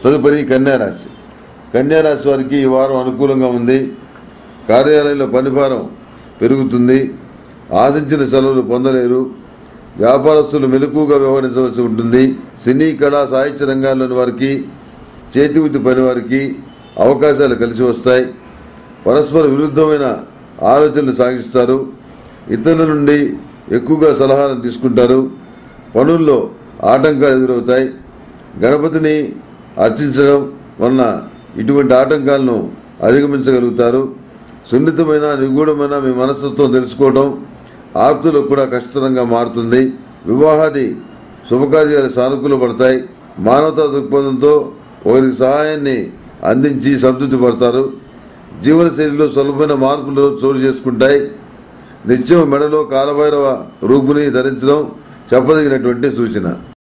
తదుపరి కన్యారాశి కన్యారాశి వారికి ఈ వారం అనుకూలంగా ఉంది కార్యాలయంలో పనిభారం పెరుగుతుంది ఆశించిన సెలవులు పొందలేరు వ్యాపారస్తులు మెలకుగా వ్యవహరించవలసి ఉంటుంది సినీ కళా సాహిత్య రంగాల్లోని వారికి చేతి వృత్తి పని వారికి అవకాశాలు కలిసి వస్తాయి పరస్పర విరుద్ధమైన ఆలోచనలు సాగిస్తారు ఇతరుల నుండి ఎక్కువగా సలహాలను తీసుకుంటారు పనుల్లో ఆటంకాలు ఎదురవుతాయి గణపతిని అర్చించడం వలన ఇటువంటి ఆటంకాలను అధిగమించగలుగుతారు సున్నితమైన నిగూఢమైన మీ మనస్తత్వం తెలుసుకోవడం ఆప్తులకు కూడా కష్టతరంగా మారుతుంది వివాహాది శుభకార్యాలు సానుకూల పడతాయి మానవతా దృక్పథంతో ఒకరికి సహాయాన్ని అందించి సంతృప్తి పడతారు జీవనశైలిలో సులభమైన మార్పులు చోటు చేసుకుంటాయి నిత్యం మెడలో కాలభైరవ రూపుని ధరించడం చెప్పదగినటువంటి సూచన